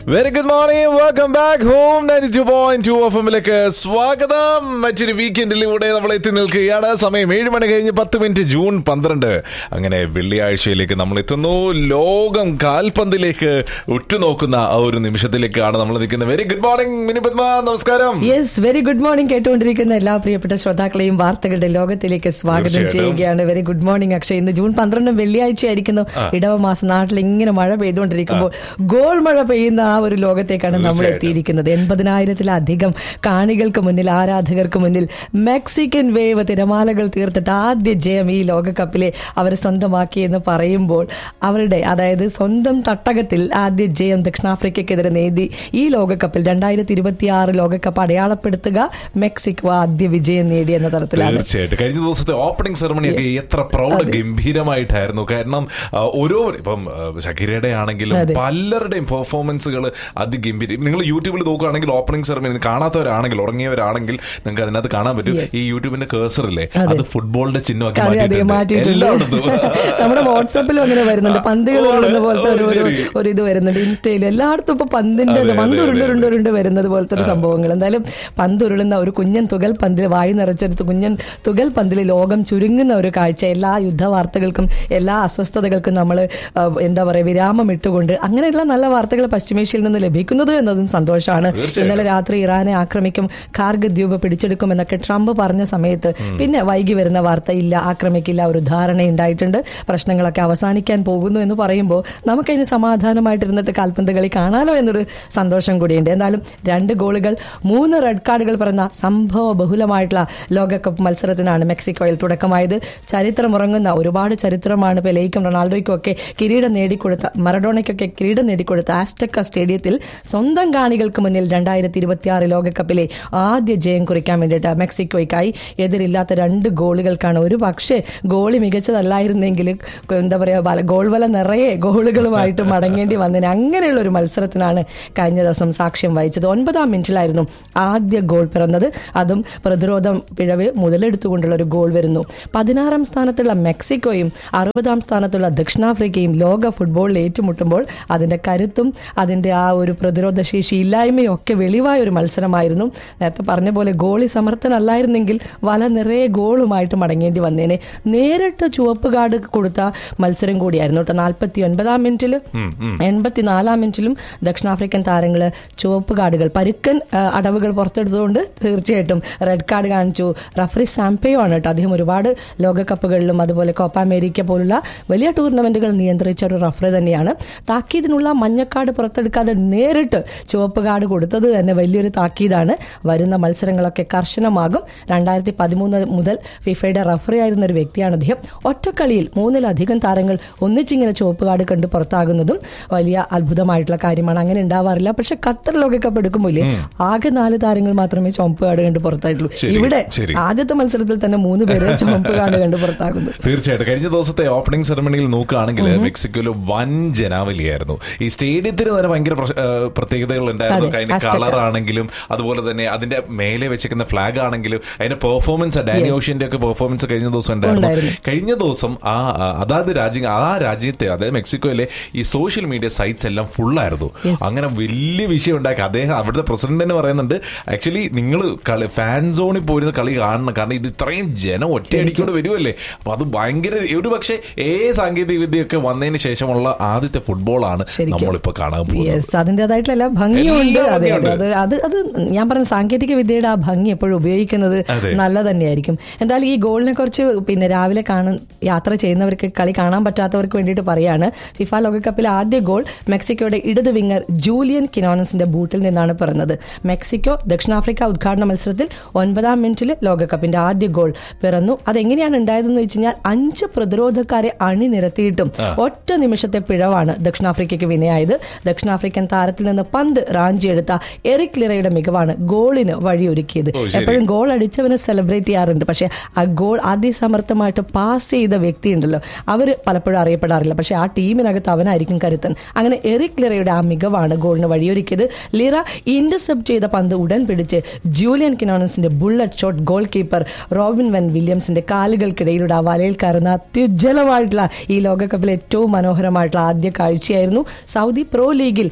Very good morning welcome back home ninety two point two F എമ്മിലേക്ക് സ്വാഗതം മറ്റൊരു വീക്കെൻഡിലൂടെ നമ്മൾ എത്തി നിൽക്കുകയാണ് സമയം ഏഴ് മണി കഴിഞ്ഞ് പത്ത് മിനിറ്റ് ജൂൺ പന്ത്രണ്ട് അങ്ങനെ വെള്ളിയാഴ്ചയിലേക്ക് നമ്മൾ എത്തുന്നു ലോകം കാൽപന്തിലേക്ക് ഉറ്റുനോക്കുന്ന ആ ഒരു നിമിഷത്തിലേക്കാണ് നമ്മൾ നിൽക്കുന്നത് very good morning Mini Padma നമസ്കാരം യെസ് വെരി ഗുഡ് മോർണിംഗ് കേട്ടുകൊണ്ടിരിക്കുന്ന എല്ലാ പ്രിയപ്പെട്ട ശ്രോതാക്കളെയും വാർത്തകളുടെ ലോകത്തിലേക്ക് സ്വാഗതം തീർച്ചയായിട്ടും. ചെയ്യുകയാണ് വെരി ഗുഡ് മോർണിംഗ് അക്ഷയ് ഇന്ന് ജൂൺ പന്ത്രണ്ട് വെള്ളിയാഴ്ച ആയിരിക്കുന്നു ഇടവ മാസം നാട്ടിൽ ഇങ്ങനെ മഴ പെയ്തുകൊണ്ടിരിക്കുമ്പോൾ ഗോൾ മഴ പെയ്യുന്ന ആ ഒരു ലോകത്തേക്കാണ് നമ്മൾ തീർച്ചയായിട്ടും. എത്തിയിരിക്കുന്നത് എൺപതിനായിരത്തിലധികം കാണികൾക്ക് മുന്നിൽ ആരാധകർക്ക് മുന്നിൽ മെക്സിക്കൻ വേവ് തിരമാലകൾ തീർത്തിട്ട് ആദ്യ ജയം ഈ ലോകകപ്പിലെ അവർ സ്വന്തമാക്കി എന്ന് പറയുമ്പോൾ അവരുടെ അതായത് സ്വന്തം തട്ടകത്തിൽ ആദ്യ ജയം ദക്ഷിണാഫ്രിക്കയ്ക്കെതിരെ നേടി ഈ ലോകകപ്പിൽ രണ്ടായിരത്തി ഇരുപത്തി ആറ് ലോകകപ്പ് അടയാളപ്പെടുത്തുക മെക്സിക്കോ ആദ്യ വിജയം നേടി എന്ന തരത്തിലാണ് തീർച്ചയായിട്ടും കഴിഞ്ഞ ദിവസത്തെ ഓപ്പണിംഗ് സെറമണി ഒക്കെ എത്ര പ്രൗഡ് ഗംഭീരമായിട്ടായിരുന്നു കാരണം ആ, ഓരോ ഇപ്പം ആ, ഷക്കീരയുടെ ആണെങ്കിലും അതെ. പലരുടെയും പെർഫോമൻസുകൾ അതിഗംഭീരം നിങ്ങൾ യൂട്യൂബിൽ നോക്കുകയാണെങ്കിൽ ഓപ്പണിംഗ് സെറമണി കാണാത്തവരാണെങ്കിൽ ഉറങ്ങിയവരാണെങ്കിൽ നിങ്ങൾക്ക് അതിനകത്ത് കാണാൻ പറ്റും Yes. ഈ യൂട്യൂബിന്റെ കേസർ ഇല്ലേ അതെ. അത് ഫുട്ബോളിന്റെ ചിഹ്നമാക്കി അതെ അതെ മാറ്റിയിട്ടുണ്ട് മാറ്റിയിട്ടുണ്ട് എല്ലായിടത്തും നമ്മുടെ വാട്സാപ്പിലും അങ്ങനെ വരുന്നുണ്ട് പന്തുകൾ ഓ, ഉരുളുന്ന പോലത്തെ ഒരു ഓ, ഒരു ശരി. ഒരു ഇത് വരുന്നുണ്ട് ഇൻസ്റ്റയിലും എല്ലായിടത്തും ഇപ്പൊ പന്തിന്റെ അതെ, പന്ത് അതെ, ഉരുണ്ട് അതെ, ഉരുണ്ട് ഉരുണ്ട് വരുന്നത് പോലത്തെ ഒരു സംഭവങ്ങൾ എന്തായാലും പന്ത് ഉരുളുന്ന ഒരു കുഞ്ഞൻ തുകൽ പന്തിൽ വായി നിറച്ചെടുത്ത് കുഞ്ഞൻ തുകൽ പന്തിൽ ലോകം ചുരുങ്ങുന്ന ഒരു കാഴ്ച എല്ലാ യുദ്ധ വാർത്തകൾക്കും എല്ലാ അസ്വസ്ഥതകൾക്കും നമ്മൾ എന്താ പറയുക വിരാമം ഇട്ടുകൊണ്ട് അങ്ങനെയുള്ള നല്ല വാർത്തകൾ പശ്ചിമേഷ്യയിൽ നിന്ന് ലഭിക്കുന്നത് എന്നതും സന്തോഷമാണ് തീർച്ചയായും. ഇന്നലെ രാത്രി ഇറാനെ ആക്രമിക്കും കാർഗ് ദ്വീപ് പിടിച്ചെടുക്കും എന്നൊക്കെ ട്രംപ് പറഞ്ഞ സമയത്ത് പിന്നെ വൈകി വരുന്ന വാർത്ത ഇല്ല ആക്രമിക്കില്ല ഒരു ധാരണ ഉണ്ടായിട്ടുണ്ട് പ്രശ്നങ്ങളൊക്കെ അവസാനിക്കാൻ പോകുന്നു എന്ന് പറയുമ്പോൾ നമുക്കതിന് സമാധാനമായിട്ടിരുന്നിട്ട് കാൽപന്ത് കളി കാണാലോ എന്നൊരു സന്തോഷം കൂടിയുണ്ട് എന്നാലും രണ്ട് ഗോളുകൾ മൂന്ന് റെഡ് കാർഡുകൾ പിറന്ന സംഭവ ബഹുലമായിട്ടുള്ള ലോകകപ്പ് മത്സരത്തിനാണ് മെക്സിക്കോയിൽ തുടക്കമായത് ചരിത്രമുറങ്ങുന്ന ഒരുപാട് ചരിത്രമാണ് പെലെയ്ക്കും റൊണാൾഡോയ്ക്കും ഒക്കെ കിരീടം നേടിക്കൊടുത്ത മറഡോണയ്ക്കൊക്കെ കിരീടം നേടിക്കൊടുത്ത ആസ്റ്റക്ക സ്റ്റേഡിയത്തിൽ സ്വന്തം കാണികൾക്ക് മുന്നിൽ രണ്ടായിരത്തി ഇരുപത്തിയാറ് ലോകകപ്പിലെ ആദ്യ ജയം കുറിക്കാൻ വേണ്ടിയിട്ട് മെക്സിക്കോയ്ക്കായി എതിരില്ലാത്ത രണ്ട് ഗോളുകൾക്കാണ് ഒരു പക്ഷേ ഗോളി മികച്ചതല്ലായിരുന്നെങ്കിൽ എന്താ പറയുക ഗോൾ വല നിറയെ ഗോളുകളുമായിട്ട് മടങ്ങേണ്ടി വന്നതിന് അങ്ങനെയുള്ള ഒരു മത്സരത്തിനാണ് കഴിഞ്ഞ ദിവസം സാക്ഷ്യം വഹിച്ചത് ഒൻപതാം മിനിറ്റിലായിരുന്നു ആദ്യ ഗോൾ പിറന്നത് അതും പ്രതിരോധം പിഴവ് മുതലെടുത്തുകൊണ്ടുള്ള ഒരു ഗോൾ വരുന്നു പതിനാറാം സ്ഥാനത്തുള്ള മെക്സിക്കോയും അറുപതാം സ്ഥാനത്തുള്ള ദക്ഷിണാഫ്രിക്കയും ലോക ഫുട്ബോളിൽ ഏറ്റുമുട്ടുമ്പോൾ അതിന്റെ കരുത്തും അതിന്റെ ആ ഒരു പ്രതിരോധ ശേഷി ഇല്ലായ്മയും ഒക്കെ വെളിവായ ഒരു മത്സരമായിരുന്നു നേരത്തെ പറഞ്ഞ പോലെ ഗോളി സമർത്ഥനല്ലായിരുന്നെങ്കിൽ വല നിറയെ ഗോളുമായിട്ട് മടങ്ങേണ്ടി വന്നേനെ നേരിട്ട് ചുവപ്പ് കാർഡ് കൊടുത്ത മത്സരം കൂടിയായിരുന്നു കേട്ടോ നാൽപ്പത്തി ഒൻപതാം മിനിറ്റിൽ എൺപത്തിനാലാം മിനിറ്റിലും ദക്ഷിണാഫ്രിക്കൻ താരങ്ങൾ ചുവപ്പ് കാർഡുകൾ പരുക്കൻ ആ, അടവുകൾ പുറത്തെടുത്തുകൊണ്ട് തീർച്ചയായിട്ടും റെഡ് കാർഡ് കാണിച്ചു റഫറി സാംപയോ ആണ് കേട്ടോ അദ്ദേഹം ഒരുപാട് ലോകകപ്പുകളിലും അതുപോലെ കോപ്പ അമേരിക്ക പോലുള്ള വലിയ ടൂർണമെന്റുകൾ നിയന്ത്രിച്ച ഒരു റഫറി തന്നെയാണ് താക്കീതിനുള്ള മഞ്ഞക്കാർഡ് പുറത്തെടുക്കാതെ നേരിട്ട് ചുവപ്പ് കാർഡ് കൊടുത്തത് തന്നെ വലിയൊരു താക്കീതാണ് വരുന്ന മത്സരങ്ങളൊക്കെ കർശനമാകും രണ്ടായിരത്തി പതിമൂന്ന് മുതൽ ഫിഫയുടെ റഫറി ആയിരുന്ന ഒരു വ്യക്തിയാണ് അദ്ദേഹം ഒറ്റക്കളിയിൽ മൂന്നിലധികം താരങ്ങൾ ഒന്നിച്ചിങ്ങനെ ചുവപ്പ് കാർഡ് കണ്ട് പുറത്താകുന്നതും വലിയ അത്ഭുതമായിട്ടുള്ള കാര്യമാണ് അങ്ങനെ ഉണ്ടാവാറില്ല പക്ഷെ ഖത്തർ ലോകകപ്പ് എടുക്കുമ്പോൾ ഇല്ലേ, ആകെ നാല് താരങ്ങൾ മാത്രമേ ചുവപ്പ് കാർഡ് കണ്ട് പുറത്തായിട്ടുള്ളൂ ശരി, ഇവിടെ ശരി. ആദ്യത്തെ മത്സരത്തിൽ തന്നെ മൂന്ന് പേര് ചുവപ്പ് കാർഡ് കണ്ട് പുറത്താകുന്നു തീർച്ചയായിട്ടും കഴിഞ്ഞ ദിവസത്തെ ഓപ്പണിംഗ് സെറമണിയിൽ നോക്കുകയാണെങ്കിൽ മെക്സിക്കോയിൽ വൻ ജനാവലിയായിരുന്നു ഈ സ്റ്റേഡിയത്തിന് തന്നെ ഭയങ്കര പ്രശ്- ആ, പ്രത്യേകതകൾ ഉണ്ടായിരുന്നു അതെ, അതിന്റെ Azteca. കളർ ആണെങ്കിലും അതുപോലെ തന്നെ അതിന്റെ മേലെ വെച്ചിരിക്കുന്ന ഫ്ലാഗ് ആണെങ്കിലും അതിന്റെ പെർഫോമൻസ് ഡാനി ഓഷ്യന്റെ ഒക്കെ പെർഫോമൻസ് കഴിഞ്ഞ ദിവസം ഉണ്ടായിരുന്നു ഉണ്ടായിരുന്നു. കഴിഞ്ഞ ദിവസം ആ ആ, അതാത് രാജ്യം ആ രാജ്യത്തെ അതായത് മെക്സിക്കോയിലെ ഈ സോഷ്യൽ മീഡിയ സൈറ്റ്സ് എല്ലാം ഫുള്ളായിരുന്നു Yes. അങ്ങനെ വലിയ വിഷയം ഉണ്ടാക്കി അദ്ദേഹം അവിടുത്തെ പ്രസിഡന്റ് തന്നെ പറയുന്നുണ്ട് ആക്ച്വലി നിങ്ങൾ കളി ഫാൻ സോണിൽ പോയിരുന്ന കളി കാണണം കാരണം ഇത് ഇത്രയും ജനം ഒറ്റയടിക്കൂടെ വരുമല്ലേ അപ്പൊ അത് ഭയങ്കര ഒരു പക്ഷേ ഏ സാങ്കേതിക വിദ്യയൊക്കെ വന്നതിന് ശേഷമുള്ള ആദ്യത്തെ ഫുട്ബോളാണ് ശരിക്കും. നമ്മളിപ്പോ കാണാൻ പോകുന്നത് യെസ് അതിൻ്റെതായിട്ടുള്ള എല്ലാ ഭംഗിയുണ്ട് എല്ലാ അതെ അതെ ഭംഗിയുണ്ട്. അത് അത് അത് ഞാൻ പറഞ്ഞ സാങ്കേതിക വിദ്യയുടെ ആ ഭംഗി എപ്പോഴും ഉപയോഗിക്കുന്നത് അതെ. നല്ല തന്നെയായിരിക്കും എന്തായാലും ഈ ഗോളിനെ കുറിച്ച് പിന്നെ രാവിലെ കാണാൻ യാത്ര ചെയ്യുന്നവർക്ക് കളി കാണാൻ പറ്റാത്തവർക്ക് വേണ്ടിയിട്ട് പറയാണ് ഫിഫ ലോകകപ്പിലെ ആദ്യ ഗോൾ മെക്സിക്കോയുടെ ഇടത് വിങ്ങർ ജൂലിയൻ കിനോണസിന്റെ ബൂട്ടിൽ നിന്നാണ് പിറന്നത് മെക്സിക്കോ ദക്ഷിണാഫ്രിക്ക ഉദ്ഘാടന മത്സരത്തിൽ ഒൻപതാം മിനിറ്റിൽ ലോകകപ്പിന്റെ ആദ്യ ഗോൾ പിറന്നു അതെങ്ങനെയാണ് ഉണ്ടായതെന്ന് വെച്ച് കഴിഞ്ഞാൽ അഞ്ച് പ്രതിരോധക്കാരെ അണിനിരത്തിയിട്ടും ഒറ്റ നിമിഷത്തെ പിഴവാണ് ദക്ഷിണാഫ്രിക്കയ്ക്ക് വിനയായത് ദക്ഷിണാഫ്രിക്കൻ താരത്തിൽ നിന്ന് പന്ത് റാഞ്ചിയെടുത്ത എറിക് ലിറയുടെ മികവാണ് ഗോളിന് വഴിയൊരുക്കിയത് ഓ, ശരി. എപ്പോഴും ഗോൾ അടിച്ചവനെ സെലിബ്രേറ്റ് ചെയ്യാറുണ്ട് പക്ഷെ ആ ഗോൾ അതിസമർത്ഥമായിട്ട് പാസ് ചെയ്ത വ്യക്തി ഉണ്ടല്ലോ അവർ പലപ്പോഴും അറിയപ്പെടാറില്ല പക്ഷെ ആ ടീമിനകത്ത് അവനായിരിക്കും കരുത്തൻ അങ്ങനെ എറിക് ലിറയുടെ ആ മികവാണ് ഗോളിന് വഴിയൊരുക്കിയത് ലിറ ഇന്റർസെപ്റ്റ് ചെയ്ത പന്ത് ഉടൻ പിടിച്ച് ജൂലിയൻ കിനോണസിന്റെ bullet shot goalkeeper Robin വെൻ വില്യംസിന്റെ കാലുകൾക്കിടയിലൂടെ ആ വലയിൽ കയറുന്ന അത്യുജ്വലമായിട്ടുള്ള ഈ ലോകകപ്പിലെ ഏറ്റവും മനോഹരമായിട്ടുള്ള ആദ്യ കാഴ്ചയായിരുന്നു സൗദി പ്രോ ലീഗിൽ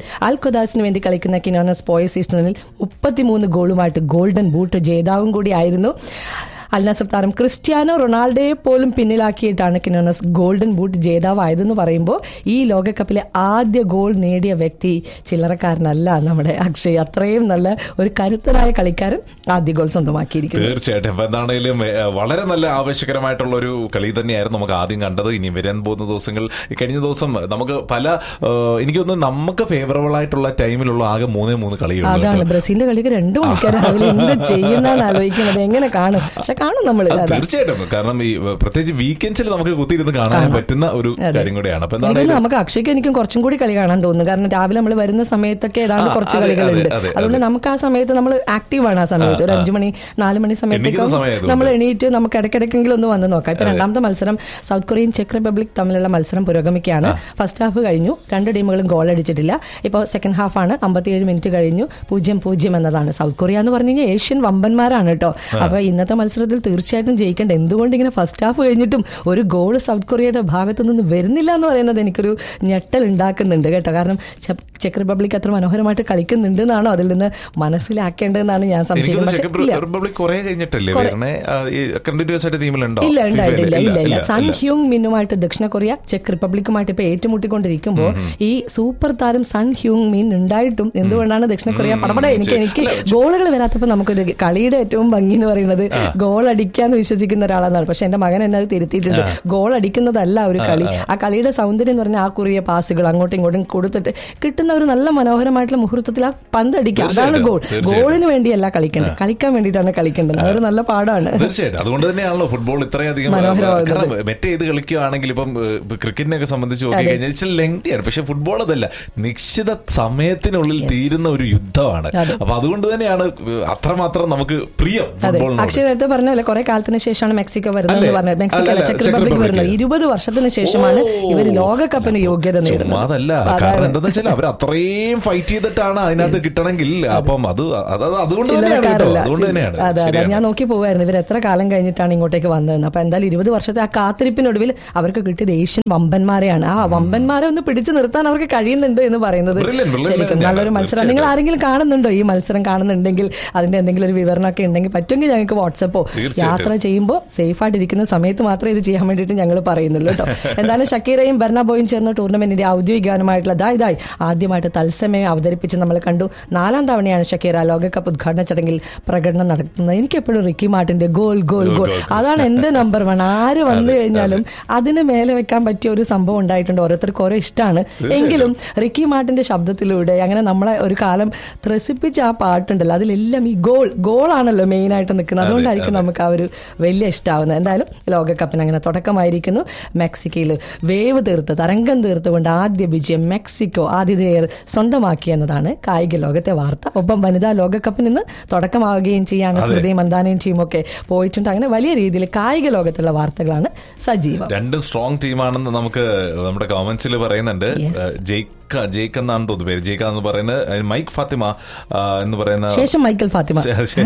അൽഖുദാസിന് വേണ്ടി കളിക്കുന്ന കിനോനസ് പോയ സീസണിൽ മുപ്പത്തിമൂന്ന് ഗോളുമായിട്ട് ഗോൾഡൻ ബൂട്ട് ജേതാവും കൂടിയായിരുന്നു അൽ നസർ താരം ക്രിസ്ത്യാനോ റൊണാൾഡോയെ പോലും പിന്നിലാക്കിയിട്ടാണ് കിനോനസ് ഗോൾഡൻ ബൂട്ട് ജേതാവായതെന്ന് പറയുമ്പോൾ ഈ ലോകകപ്പിലെ ആദ്യ ഗോൾ നേടിയ വ്യക്തി ചില്ലറക്കാരനല്ല നമ്മുടെ അക്ഷയ് അത്രയും നല്ല ഒരു കരുത്തനായ കളിക്കാരൻ ആദ്യ ഗോൾ സ്വന്തമാക്കിയിരിക്കുന്നത് തീർച്ചയായിട്ടും അപ്പൊ എന്താണെങ്കിലും ഏ, വളരെ നല്ല ആവശ്യകരമായിട്ടുള്ള ഒരു കളി തന്നെയായിരുന്നു നമുക്ക് ആദ്യം കണ്ടത് ഇനി വരാൻ പോകുന്ന ദിവസങ്ങൾ ഈ കഴിഞ്ഞ ദിവസം നമുക്ക് പല ഏ, എനിക്ക് തോന്നുന്നു നമുക്ക് ഫേവറബിൾ ആയിട്ടുള്ള ടൈമിലുള്ള ആകെ മൂന്നേ മൂന്ന് കളിയുള്ളൂ അതാണ് ബ്രസീലിന്റെ കളിക്ക് രണ്ടു മണിക്കൂർ രാവിലെ എന്ത് ചെയ്യുന്നതെന്ന് ആലോചിക്കുന്നത് എങ്ങനെ കാണും പക്ഷെ കാണും നമ്മൾ ആ, തീർച്ചയായിട്ടും കാരണം ഈ ഏ, പ്രത്യേകിച്ച് വീക്കെൻഡ്സിൽ നമുക്ക് കുത്തിയിരുന്ന് കാണാൻ പറ്റുന്ന ഒരു കാര്യം കൂടെയാണ് അപ്പൊ എനിക്ക് എന്താണെങ്കിലും നമുക്ക് അക്ഷയ്ക്ക് എനിക്കും കുറച്ചും കൂടി കളി കാണാൻ തോന്നുന്നു കാരണം രാവിലെ നമ്മൾ വരുന്ന സമയത്തൊക്കെ ഏതാണ്ട് ആ, കുറച്ച് അതെ, കളികളുണ്ട് അതെ, അതെ, അതുകൊണ്ട് നമുക്ക് ആ സമയത്ത് നമ്മൾ ആക്റ്റീവ് ആണ് ആ സമയത്ത് ഒരു അഞ്ചു മണി നാല് മണി സമയത്തേക്ക് എണീക്കുന്ന സമയമായതുകൊണ്ട്. നമ്മൾ എണീറ്റ് നമുക്ക് ഇടയ്ക്കിടയ്ക്കെങ്കിലും ഒന്ന് വന്ന് നോക്കാം ഇപ്പൊ രണ്ടാമത്തെ മത്സരം സൗത്ത് കൊറിയൻ ചെക്ക് റിപ്പബ്ലിക് തമ്മിലുള്ള മത്സരം പുരോഗമിക്കുകയാണ് ഫസ്റ്റ് ഹാഫ് കഴിഞ്ഞു രണ്ട് ടീമുകളും ഗോൾ അടിച്ചിട്ടില്ല ഇപ്പോൾ സെക്കൻഡ് ഹാഫ് ആണ് അമ്പത്തിയേഴ് മിനിറ്റ് കഴിഞ്ഞു പൂജ്യം പൂജ്യം എന്നതാണ് സൗത്ത് കൊറിയ എന്ന് പറഞ്ഞു കഴിഞ്ഞാൽ ഏഷ്യൻ വമ്പന്മാരാണ് കേട്ടോ അപ്പൊ ഇന്നത്തെ മത്സരത്തിൽ തീർച്ചയായിട്ടും ജയിക്കേണ്ട എന്തുകൊണ്ട് ഇങ്ങനെ ഫസ്റ്റ് ഹാഫ് കഴിഞ്ഞിട്ടും ഒരു ഗോൾ സൗത്ത് കൊറിയയുടെ ഭാഗത്തു നിന്ന് വരുന്നില്ല എന്ന് പറയുന്നത് എനിക്കൊരു ഞെട്ടൽ ഉണ്ടാക്കുന്നുണ്ട് കേട്ടോ കാരണം ചെ- ചെക്ക് റിപ്പബ്ലിക് അത്ര മനോഹരമായിട്ട് കളിക്കുന്നുണ്ട് എന്നാണോ അതിൽ നിന്ന് മനസ്സിലാക്കേണ്ടതെന്നാണ് ഞാൻ എനിക്കൊന്ന് സംശയിക്കുന്നത് ചെക്ക് പക്ഷേ ഇല്ല റിപ്പബ്ലിക് കുറെ കഴിഞ്ഞിട്ടല്ലേ വരണേ കണ്ടിന്യൂസ് ആയിട്ട് ടീമിലുണ്ടോ ഇല്ല ഉണ്ടായിട്ടില്ല ഫിഫയില്? ഇല്ല ഇല്ല സൺ ഇല്ല. ഹ്യൂങ് മിന്നുമായിട്ട് ദക്ഷിണ കൊറിയ ചെക്ക് റിപ്പബ്ലിക്കുമായിട്ട് ഇപ്പൊ ഏറ്റുമുട്ടിക്കൊണ്ടിരിക്കുമ്പോൾ ഈ സൂപ്പർ താരം സൺ ഹ്യൂങ് മിൻ ഉണ്ടായിട്ടും എന്തുകൊണ്ടാണ് ദക്ഷിണ കൊറിയ പടപടെ എനിക്ക് എനിക്ക് ഗോളുകൾ വരാത്തപ്പോൾ നമുക്കൊരു കളിയുടെ ഏറ്റവും ഭംഗി എന്ന് പറയുന്നത് ഗോൾ അടിക്കാന്ന് വിശ്വസിക്കുന്ന ഒരാളാണ് പക്ഷെ എന്റെ മകൻ എന്നെ അത് തിരുത്തിയിട്ടുണ്ട് ഗോൾ അടിക്കുന്നതല്ല ഒരു കളി ആ കളിയുടെ സൗന്ദര്യം എന്ന് പറഞ്ഞാൽ ആ കുറിയ പാസുകൾ അങ്ങോട്ടും ഇങ്ങോട്ടും കൊടുത്തിട്ട് കിട്ടുന്ന ഒരു നല്ല മനോഹരമായിട്ടുള്ള മുഹൂർത്തത്തിൽ ആ പന്ത് അടിക്കുക അതാണ് തീർച്ചയായിട്ടും, ഗോൾ തീർച്ചയായിട്ടും. ഗോളിന് വേണ്ടിയല്ല കളിക്കേണ്ടത് കളിക്കാൻ വേണ്ടിയിട്ടാണ് കളിക്കേണ്ടത് അതൊരു നല്ല പാടാണ് തീർച്ചയായിട്ടും അതുകൊണ്ട് തന്നെയാണല്ലോ ഫുട്ബോൾ ഇത്രയധികം മനോഹരമാകുന്നത്. കാരണം മെറ്റ് ചെയ്ത് കളിക്കുകയാണെങ്കിൽ ഇപ്പം ക്രിക്കറ്റിനെയൊക്കെ സംബന്ധിച്ച് നോക്കി കഴിഞ്ഞാൽ ഇച്ചിരി ലെങ്തിയാണ് പക്ഷെ ഫുട്ബോൾ അതല്ല നിശ്ചിത സമയത്തിനുള്ളിൽ തീരുന്ന ഒരു യുദ്ധമാണ് അപ്പൊ അതുകൊണ്ട് തന്നെയാണ് അത്രമാത്രം നമുക്ക് പ്രിയം അതെ ഫുട്ബോളിനോട് അക്ഷയ് നേരത്തെ പറഞ്ഞ പോലെ കുറെ കാലത്തിന് ശേഷമാണ് മെക്സിക്കോ വരുന്നത് അല്ലേ? പറഞ്ഞത് മെക്സിക്കോ അല്ല, അല്ല അല്ല, ചെക്ക് ചെക്ക് റിപ്പബ്ലിക് റിപ്പബ്ലിക്. വരുന്നത് ഇരുപത് വർഷത്തിന് ശേഷമാണ് ഓ. ഇവർ ലോകകപ്പിന് യോഗ്യത നേടുന്നത് ചുമ്മാതല്ല അതാണ്. കാരണം എന്താന്ന് വെച്ചാൽ അവർ അത്രയും ഫൈറ്റ് ചെയ്തിട്ടാണ് അതിനകത്ത് കിട്ടണമെങ്കിൽ അപ്പം അത് അത് അത് അതുകൊണ്ട് തന്നെയാണ് കേട്ടോ ചില്ലറക്കാരല്ല അതുകൊണ്ട് തന്നെയാണ് അതെ അതെ ശരിയാണ്. ഞാൻ നോക്കി പോവായിരുന്നു ഇവർ എത്ര കാലം കഴിഞ്ഞിട്ടാണ് ഇങ്ങോട്ടേക്ക് വന്നതെന്ന് അപ്പൊ എന്തായാലും ഇരുപത് വർഷത്തെ ആ കാത്തിരിപ്പിനൊടുവിൽ അവർക്ക് കിട്ടിയത് ഏഷ്യൻ വമ്പന്മാരെയാണ് ആ വമ്പന്മാരെ ഒന്ന് പിടിച്ചു നിർത്താൻ അവർക്ക് കഴിയുന്നുണ്ട് എന്ന് പറയുന്നത് Brilliant, brilliant ശരിക്കും തന്നെയാണ്. നല്ലൊരു മത്സരം നിങ്ങൾ ആരെങ്കിലും കാണുന്നുണ്ടോ ഈ മത്സരം കാണുന്നുണ്ടെങ്കിൽ അതിന്റെ എന്തെങ്കിലും ഒരു വിവരണമൊക്കെ ഉണ്ടെങ്കിൽ പറ്റുമെങ്കിൽ ഞങ്ങൾക്ക് വാട്സപ്പോ തീർച്ചയായിട്ടും. യാത്ര ചെയ്യുമ്പോൾ സേഫ് ആയിട്ട് ഇരിക്കുന്ന സമയത്ത് മാത്രമേ ഇത് ചെയ്യാൻ വേണ്ടിയിട്ട് ഞങ്ങൾ പറയുന്നുള്ളൂ കേട്ടോ എന്തായാലും ഷക്കീറയും ബെർണബോയും ചേർന്ന ടൂർണമെന്റിന്റെ ഔദ്യോഗികമായിട്ടുള്ള ദായ് ദായ് ആദ്യമായിട്ട് തത്സമയം അവതരിപ്പിച്ച് നമ്മൾ കണ്ടു നാലാം തവണയാണ് ഷക്കീറ ലോകകപ്പ് ഉദ്ഘാടന ചടങ്ങിൽ പ്രകടനം നടത്തുന്നത് എനിക്ക് എപ്പോഴും റിക്കി മാർട്ടിന്റെ ഗോൾ ഗോൾ ഗോൾ അതാണ് എന്റെ നമ്പർ വൺ ആര് വന്നു കഴിഞ്ഞാലും അതിന് മേലെ വെക്കാൻ പറ്റിയ ഒരു സംഭവം ഉണ്ടായിട്ടുണ്ട് ഓരോരുത്തർക്ക് ഓരോ ഇഷ്ടമാണ് എങ്കിലും റിക്കി മാർട്ടിന്റെ ശബ്ദത്തിലൂടെ അങ്ങനെ നമ്മളെ ഒരു കാലം ത്രസിപ്പിച്ച ആ പാട്ടുണ്ടല്ലോ അതിലെല്ലാം ഈ ഗോൾ ഗോളാണല്ലോ മെയിൻ ആയിട്ട് നിൽക്കുന്നത് അതുകൊണ്ടായിരിക്കും നമുക്ക് ആ ഒരു വലിയ ഇഷ്ടമാവുന്നത് എന്തായാലും ലോകകപ്പിന് അങ്ങനെ തുടക്കമായിരിക്കുന്നു മെക്സിക്കയിൽ വേവ് തീർത്ത് തരംഗം തീർത്തുകൊണ്ട് ആദ്യ വിജയം മെക്സിക്കോ ആതിഥേയർ സ്വന്തമാക്കി എന്നതാണ് കായിക ലോകത്തെ വാർത്ത ഒപ്പം വനിതാ ലോകകപ്പിന് ഇന്ന് തുടക്കമാവുകയും ചെയ്യാണ് സ്മൃതി മന്ദാനയും ടീമൊക്കെ പോയിട്ടുണ്ട് അങ്ങനെ വലിയ രീതിയിൽ കായിക ലോകത്തുള്ള വാർത്തകളാണ് സജീവം രണ്ടും സ്ട്രോങ് ടീമാണെന്ന് നമുക്ക് നമ്മുടെ കമന്റ്സിൽ പറയുന്നുണ്ട് Yes. ഏഹ് ജെയ്ക്ക ജെയ്ക്ക് എന്നാണ് തോന്നുന്നു പേര് ജെയ്ക്ക എന്ന് പറയുന്നത് ഏഹ് മൈക്ക് ഫാത്തിമ ആ, എന്ന് പറയുന്ന ശേഷം മൈക്കൽ ഫാത്തിമ ശ- ശ-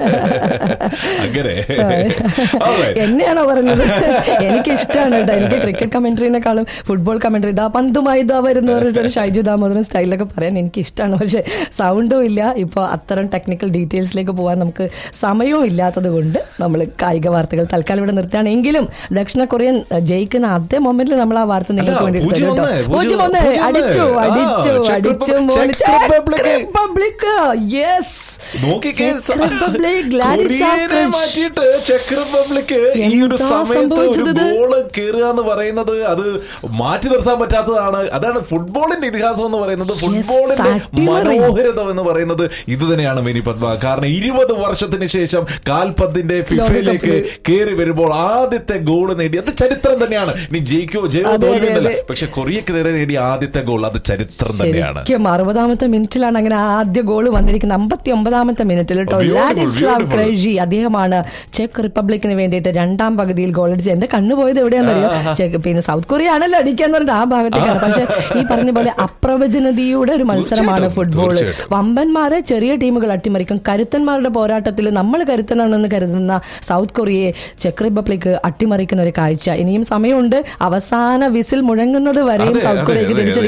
അങ്ങനെ Alright. എന്നെയാണോ പറഞ്ഞത് എനിക്ക് ഇഷ്ടമാണ് കേട്ടോ എനിക്ക് ക്രിക്കറ്റ് കമന്ററിനെക്കാളും ഫുട്ബോൾ കമന്ററി ഇതാ പന്തുമായി ഇതാ വരുന്ന പറഞ്ഞിട്ട് ഷൈജു ദാമോദരൻ സ്റ്റൈലൊക്കെ പറയാൻ എനിക്ക് ഇഷ്ടമാണ് പക്ഷെ സൗണ്ടും ഇല്ല ഇപ്പോൾ അത്തരം ടെക്നിക്കൽ ഡീറ്റെയിൽസിലേക്ക് പോകാൻ നമുക്ക് സമയവും ഇല്ലാത്തത് കൊണ്ട് നമ്മൾ കായിക വാർത്തകൾ തൽക്കാലം ഇവിടെ നിർത്തുകയാണെങ്കിലും ദക്ഷിണ കൊറിയൻ ജയിക്കുന്ന അതേ മൊമെന്റിൽ നമ്മൾ ആ വാർത്ത നിങ്ങൾക്ക് വേണ്ടി എടുത്തത് പൂജ്യം കേട്ടോ ഒന്ന്, പൂജ്യം പൂജ്യം ഒന്ന് പൂജ്യം ഒന്ന്. അടിച്ചു ആ, അടിച്ചു ചെക്ക് അടിച്ചു റിപ്പ- മോനെ. Check republic. Check republic yes നോക്കിക്കേ ചെക്ക് റിപ്പബ്ലിക് ഗ്ലാഡിസ് കൊറിയനെ മാറ്റിയിട്ട് ചെക്ക് റിപ്പബ്ലിക് ഈ ഒരു എന്താ സമയത്ത് ഒരു സംഭവിച്ചത് ഇത്? ഗോള് കയറുക എന്ന് പറയുന്നത് അത് മാറ്റി നിർത്താൻ പറ്റാത്തതാണ് അതാണ് ഫുട്ബോളിന്റെ ഇതിഹാസം എന്ന് പറയുന്നത് ഫുട്ബോളിന്റെ അട്ടിമറി. മനോഹരത എന്ന് പറയുന്നത് ഇത് തന്നെയാണ് മിനി പത്മ കാരണം ഇരുപത് വർഷത്തിന് ശേഷം കാൽപന്തിന്റെ ഫിഫയിലേക്ക് ലോകകപ്പില്. കയറി വരുമ്പോൾ ആദ്യത്തെ ഗോൾ നേടി അത് ചരിത്രം തന്നെയാണ് ഇനി ജയിക്കോ ജയോ അതെ, അതെ, തോൽവിയൊന്നുമല്ല അതെ. പക്ഷെ കൊറിയക്കെതിരെ നേടിയ ആദ്യത്തെ ഗോൾ അത് ചരിത്രം തന്നെയാണ് ശരിക്കും അറുപതാമത്തെ മിനിറ്റിലാണ് അങ്ങനെ ആദ്യ ഗോൾ വന്നിരിക്കുന്നത് അമ്പത്തി ഒമ്പതാമത്തെ മിനിറ്റിൽ കേട്ടോ Beautiful, ലാഡിസ്ലാവ് beautiful. ക്രൈജി അദ്ദേഹമാണ് ചെക്ക് റിപ്പബ്ലിക്കിന് വേണ്ടിയിട്ട് രണ്ടാം പകുതിയിൽ ഗോൾ അടിച്ചത് എന്റെ കണ്ണു പോയത് എവിടെയാണെന്നറിയോ ചെക്ക് പിന്നെ സൗത്ത് കൊറിയ ആണല്ലോ അടിക്കാന്ന് പറഞ്ഞിട്ട് ആ ഭാഗത്തേക്കാണ് പക്ഷെ ഈ പറഞ്ഞ പോലെ അപ്രവചനതയുടെ ഒരു മത്സരമാണ് തീർച്ചയായിട്ടും, ഫുട്ബോൾ തീർച്ചയായിട്ടും. വമ്പന്മാരെ ചെറിയ ടീമുകൾ അട്ടിമറിക്കും കരുത്തന്മാരുടെ പോരാട്ടത്തിൽ നമ്മൾ കരുത്തനാണെന്ന് കരുതുന്ന സൗത്ത് കൊറിയയെ ചെക്ക് റിപ്പബ്ലിക് അട്ടിമറിക്കുന്ന ഒരു കാഴ്ച ഇനിയും സമയമുണ്ട് അവസാന വിസിൽ മുഴങ്ങുന്നത് വരെയും അതെ, സൗത്ത് അതെ, കൊറിയക്ക് അതെ, തിരിച്ചടിക്കാം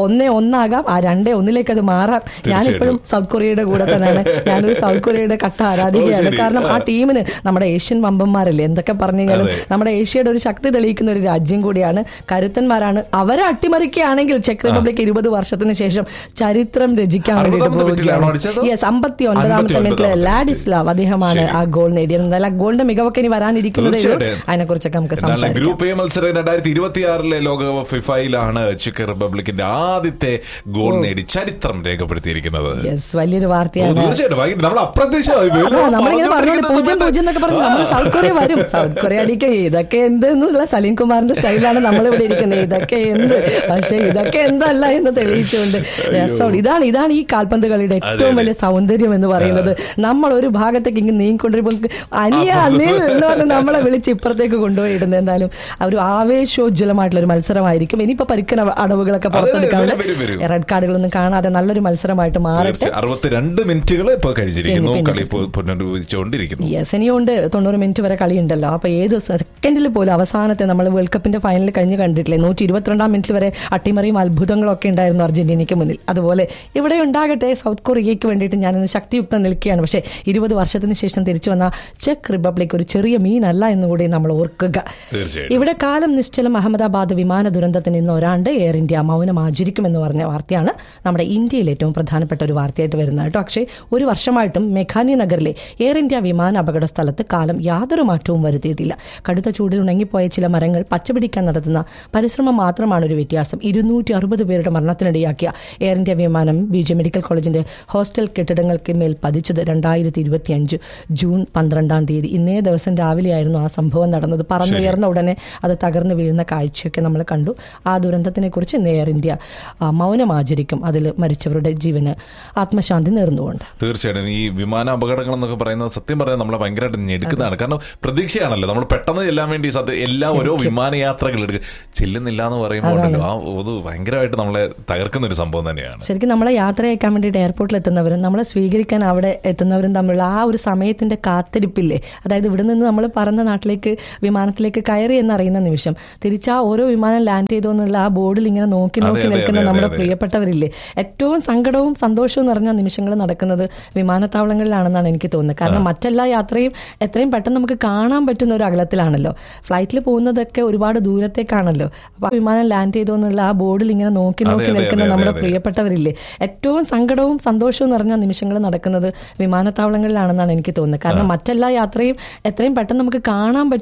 ഒന്നേ ഒന്നാകാം ആ രണ്ടേ ഒന്നിലേക്ക് അത് മാറാം ഞാനിപ്പോഴും സൗത്ത് കൊറിയയുടെ കൂടെ തന്നെയാണ് ഞാനൊരു സൗത്ത് കൊറിയയുടെ കട്ട ആരാധികയാണ് ശരി. കാരണം ആ ടീമിന് നമ്മുടെ ഏഷ്യൻ വമ്പന്മാരല്ലേ എന്തൊക്കെ പറഞ്ഞു കഴിഞ്ഞാലും അതെ. നമ്മുടെ ഏഷ്യയുടെ ഒരു ശക്തി തെളിയിക്കുന്ന ഒരു രാജ്യം കൂടിയാണ് കരുത്തന്മാരാണ് അവരെ അട്ടിമറിക്കുകയാണെങ്കിൽ ചെക്ക് റിപ്പബ്ലിക് ഇരുപത് വർഷത്തിന് ശേഷം ചരിത്രം രചിക്കാൻ വേണ്ടിയിട്ട് അറുപതാമത്തെ മിനിറ്റിലാണോ പോവുകയാണ് അടിച്ചത്? യെസ് അമ്പത്തി ഒൻപതാമത്തെ മിനിറ്റിൽ 59 ലാഡിസ്ലാവ് അദ്ദേഹമാണ് ആ ഗോൾ നേടിയത് എന്നാൽ ആ ഗോളിന്റെ മികവൊക്കെ ഇനി വരാനിരിക്കുന്നതേ ഉള്ളൂ തീർച്ചയായിട്ടും. അതിനെ കുറിച്ചൊക്കെ നമുക്ക് എന്നാൽ സംസാരിക്കാം ഗ്രൂപ്പ് എ മത്സരം രണ്ടായിരത്തി ഇരുപത്തിയാറിലെ ലോകകപ്പ് ഫിഫയിലാണ് ചെക്ക് റിപ്പബ്ലിക്കിന്റെ ആദ്യത്തെ ഗോൾ നേടി ചരിത്രം രേഖപ്പെടുത്തിയിരിക്കുന്നത് യെസ് വലിയൊരു ഓ, വാർത്തയാണ് തീർച്ചയായിട്ടും ഭയങ്കര- നമ്മൾ അപ്രതീക്ഷിതമായി അതാ, വേലൂർ നമ്മളിങ്ങനെ പറഞ്ഞോണ്ട് പറഞ്ഞുകൊണ്ടിരിക്കുന്ന പൂജ്യം സമയത്ത് പൂജ്യം എന്നൊക്കെ പറഞ്ഞു നമ്മൾ സൗത്ത് കൊറിയ വരും സൗത്ത് കൊറിയ അടിക്കുക ഇതൊക്കെ എന്ത് എന്നുള്ള സലീം കുമാറിന്റെ സ്റ്റൈലാണ് നമ്മൾ ഇവിടെ ഇരിക്കുന്നത് ഇതൊക്കെ എന്ത് പക്ഷെ ഇതൊക്കെ എന്തല്ല എന്ന് തെളിയിച്ചുകൊണ്ട് രസമാണ് ഇതാണ് ഇതാണ് ഈ കാൽപന്ത് കളിയുടെ ഏറ്റവും വലിയ സൗന്ദര്യം എന്ന് പറയുന്നത് നമ്മൾ ഒരു ഭാഗത്തേക്ക് ഇങ്ങനെ നീങ്ങിക്കൊണ്ടിരിക്കുമ്പോൾ അനിയ നിൽ എന്ന് പറഞ്ഞ് നമ്മളെ വിളിച്ച് ഇപ്പുറത്തേക്ക് കൊണ്ടുപോയി ഇടുന്നത് എന്തായാലും ആ ഒരു ആവേശോജ്വലമായിട്ടുള്ള ഒരു മത്സരമായിരിക്കും ഇനിയിപ്പോ പരിക്കന അടവുകളൊക്കെ പുറത്തെടുക്കാനുള്ള വരും, വരും. റെഡ് കാർഡുകളൊന്നും കാണാതെ നല്ലൊരു മത്സരമായിട്ട് മാറട്ടെ തീർച്ചയായും. അറുപത്തിരണ്ട് മിനിറ്റുകൾ ഇപ്പൊ കഴിച്ചിരിക്കുന്നു പിന്നെ, കളി ഇപ്പോൾ പുനരുപയോഗിച്ചുകൊണ്ടിരിക്കുന്നു യെസ് ഇനിയുണ്ട് തൊണ്ണൂറ് മിനിറ്റ് വരെ കളിയുണ്ടല്ലോ അപ്പൊ ഏത് സെക്കൻഡിൽ പോലും അവസാനത്തെ നമ്മൾ വേൾഡ് കപ്പിന്റെ ഫൈനൽ കഴിഞ്ഞ് കണ്ടിട്ടില്ലേ നൂറ്റി ഇരുപത്തിരണ്ടാം മിനിറ്റ് വരെ അട്ടിമറിയും അത്ഭുതങ്ങളൊക്കെ ഉണ്ടായിരുന്നു അർജന്റീനയ്ക്ക് മുന്നിൽ അതുപോലെ ഇവിടെ ഉണ്ടാകട്ടെ സൗത്ത് കൊറിയയ്ക്ക് വേണ്ടിയിട്ട് ഞാനിന്ന് ശക്തിയുക്തം നിൽക്കുകയാണ് പക്ഷേ ഇരുപത് വർഷത്തിന് ശേഷം തിരിച്ചു വന്ന ചെക്ക് റിപ്പബ്ലിക് ഒരു ചെറിയ മീനല്ല എന്ന് കൂടി നമ്മൾ ഓർക്കുക തീർച്ചയായിട്ടും ഇവിടെ കാലം നിശ്ചലം അഹമ്മദാബാദ് വിമാന ദുരന്തത്തിന് ഇന്ന് ഒരാണ്ട് എയർ ഇന്ത്യ മൗനം ആചരിക്കുമെന്ന് പറഞ്ഞ വാർത്തയാണ് നമ്മുടെ ഇന്ത്യയിൽ ഏറ്റവും പ്രധാനപ്പെട്ട ഒരു വാർത്തയായിട്ട് വരുന്നത് കേട്ടോ പക്ഷേ ഒരു വർഷമായിട്ടും മെഖാനി നഗറിലെ എയർ ഇന്ത്യ വിമാന അപകട സ്ഥലത്ത് കാലം യാതൊരു മാറ്റവും വരുത്തിയിട്ടില്ല കടുത്ത ചൂടിൽ ഉണങ്ങിപ്പോയ ചില മരങ്ങൾ പച്ചപിടിക്കാൻ നടത്തുന്ന പരിശ്രമം മാത്രമാണ് ഒരു വ്യത്യാസം ഇരുന്നൂറ്റി അറുപത് പേരുടെ മരണത്തിനിടയാക്കിയ എയർ ഇന്ത്യ വിമാനം ബി ജെ മെഡിക്കൽ കോളേജിന്റെ ഹോസ്റ്റൽ കെട്ടിടങ്ങൾക്ക് മേൽ പതിച്ചത് രണ്ടായിരത്തി ഇരുപത്തിയഞ്ച് ജൂൺ പന്ത്രണ്ടാം തീയതി ഇന്നേ ദിവസം രാവിലെയായിരുന്നു ആ സംഭവം നടന്നത് പറന്നുയർന്ന ഉടനെ അത് തകർന്നു വീഴുന്ന കാഴ്ചയൊക്കെ നമ്മൾ കണ്ടു ആ ദുരന്തത്തിനെ കുറിച്ച് ഇന്ന് എയർ ഇന്ത്യ ആ, മൗനം ആചരിക്കും അതിൽ മരിച്ചവരുടെ ജീവന് ആത്മശാന്തി നേർന്നുകൊണ്ട് തീർച്ചയായിട്ടും ഈ വിമാന അപകടങ്ങൾ എന്നൊക്കെ പറയുന്നത് സത്യം പറയാൻ നമ്മളെ ഭയങ്കരമായിട്ട് ഞെടുക്കുന്നതാണ് കാരണം പ്രതീക്ഷയാണല്ലോ നമ്മൾ പെട്ടെന്ന് ചെല്ലാൻ വേണ്ടി സത്യം എല്ലാ ഓരോ വിമാനയാത്രകൾ എടുക്കുക ചെല്ലുന്നില്ല എന്ന് പറയുമ്പോൾ ഉണ്ടല്ലോ ആ അത് ഭയങ്കരമായിട്ട് നമ്മളെ തകർക്കുന്ന ഒരു സംഭവം തന്നെയാണ് ശരിക്കും നമ്മളെ യാത്ര അയക്കാൻ വേണ്ടിയിട്ട് എയർപോർട്ടിൽ എത്തുന്നവരും നമ്മളെ സ്വീകരിക്കാൻ അവിടെ എത്തുന്നവരും തമ്മിലുള്ള ആ ഒരു സമയത്തിന്റെ കാത്തിരിപ്പില്ലേ അതായത് ഇവിടെ നിന്ന് നമ്മൾ പറന്ന നാട്ടിലേക്ക് വിമാനത്തിലേക്ക് കയറി എന്നറിയുന്ന നിമിഷം തിരിച്ചാ ഓരോ വിമാനം ലാൻഡ് ചെയ്തോ എന്നുള്ള ആ ബോർഡിൽ ഇങ്ങനെ നോക്കി അതെ, നോക്കി അതെ, നിൽക്കുന്ന അതെ, നമ്മുടെ അതെ. പ്രിയപ്പെട്ടവരില്ലേ ഏറ്റവും സങ്കടവും സന്തോഷവും നിറഞ്ഞ നിമിഷങ്ങൾ നടക്കുന്നത് വിമാനത്താവളങ്ങളിലാണെന്നാണ് എനിക്ക് തോന്നുന്നത് കാരണം മറ്റെല്ലാ യാത്രയും എത്രയും പെട്ടെന്ന് നമുക്ക് കാണാൻ പറ്റുന്ന ഒരു അകലത്തിലാണല്ലോ ഫ്ലൈറ്റിൽ പോകുന്നതൊക്കെ ഒരുപാട് ദൂരത്തേക്കാണല്ലോ അപ്പൊ ആ വിമാനം ലാൻഡ് ചെയ്തോ എന്നുള്ള ആ ബോർഡിൽ ഇങ്ങനെ നോക്കി അതെ, നോക്കി അതെ, നിൽക്കുന്ന അതെ, നമ്മുടെ അതെ. പ്രിയപ്പെട്ടവരില്ലേ ഏറ്റവും സങ്കടവും സന്തോഷവും നിറഞ്ഞ നിമിഷങ്ങൾ നടക്കുന്നത് വിമാനത്താവളങ്ങളിലാണെന്നാണ് എനിക്ക് തോന്നുന്നത് കാരണം മറ്റെല്ലാ യാത്രയും എത്രയും പെട്ടെന്ന് നമുക്ക് കാണാൻ